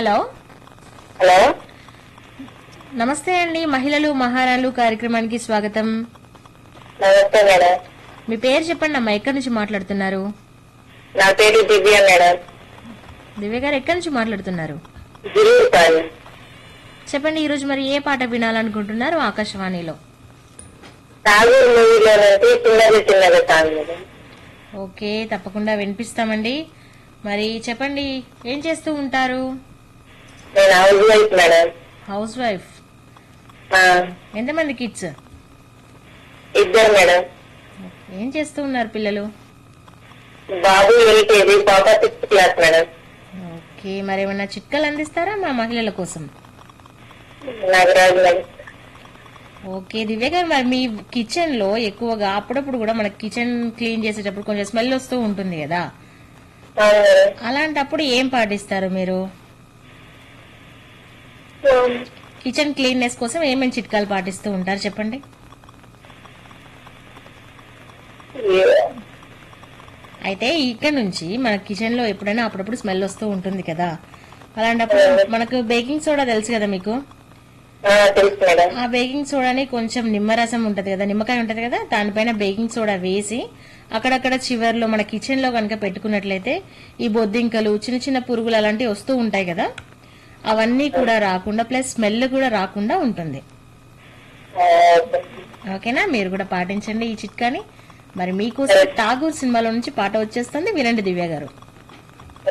hello hello నమస్తే అండి మహిళలు మహారాణులు కార్యక్రమానికి స్వాగతం నమస్తే మేడం మీ పేరు చెప్పండి అమ్మా ఎక్కడి నుంచి మాట్లాడుతున్నారు నా పేరు దివ్య మేడం దివ్య గారు ఎక్కడి నుంచి మాట్లాడుతున్నారు జిల్లూరు కాదు చెప్పండి ఈ రోజు మరి ఏ పాట వినాలనుకుంటున్నారు ఆకాశవాణిలో ఠాగూర్ మూవీలో నుంచి చిన్నది చిన్నది సాంగ్ మేడం ఓకే తప్పకుండా వినిపిస్తామండి మరి చెప్పండి ఏం చేస్తూ ఉంటారు నేను house wife madam house wife ఆ, ఎంతమంది కిడ్స్ ఇద్దరు మేడం ఏం చేస్తూ ఉన్నారు పిల్లలు బాబు ఎల్కేజీ పాప సిక్స్త్ క్లాస్ మేడం ఓకే మరి ఏమన్నా చిట్కాలు అందిస్తారా మా మహిళల కోసం నాకు రాదు మేడం ఓకే దివ్య గారు మరి మీ కిచెన్ లో ఎక్కువగా అప్పుడప్పుడు కూడా మన కిచెన్ క్లీన్ చేసేటప్పుడు కొంచెం స్మెల్ వస్తూ ఉంటుంది కదా అవును మేడం అలాంటప్పుడు ఏం పాటిస్తారు మీరు కిచెన్ క్లీన్నెస్ కోసం ఏమేమి చిట్కాలు పాటిస్తూ ఉంటారు చెప్పండి అయితే ఇక్కడ నుంచి మన కిచెన్ లో ఎప్పుడైనా అప్పుడప్పుడు స్మెల్ వస్తూ ఉంటుంది కదా అలాంటప్పుడు మనకు బేకింగ్ సోడా తెలుసు కదా మీకు ఆ, తెలుసు మేడం ఆ బేకింగ్ సోడాని కొంచెం నిమ్మరసం ఉంటది కదా నిమ్మకాయ ఉంటది కదా దానిపైన బేకింగ్ సోడా వేసి అక్కడక్కడ చివర్లో మన కిచెన్ లో కనుక పెట్టుకున్నట్లయితే ఈ బొద్దింకలు చిన్న చిన్న పురుగులు అలాంటివి వస్తూ ఉంటాయి కదా అవన్నీ కూడా రాకుండా ప్లస్ స్మెల్ కూడా రాకుండా ఉంటుంది ఆ, ఓకేనా మీరు కూడా పాటించండి ఈ చిట్కాని మరి మీకోసం ఠాగూర్ సినిమాలో నుంచి పాట వచ్చేస్తుంది వినండి దివ్య గారు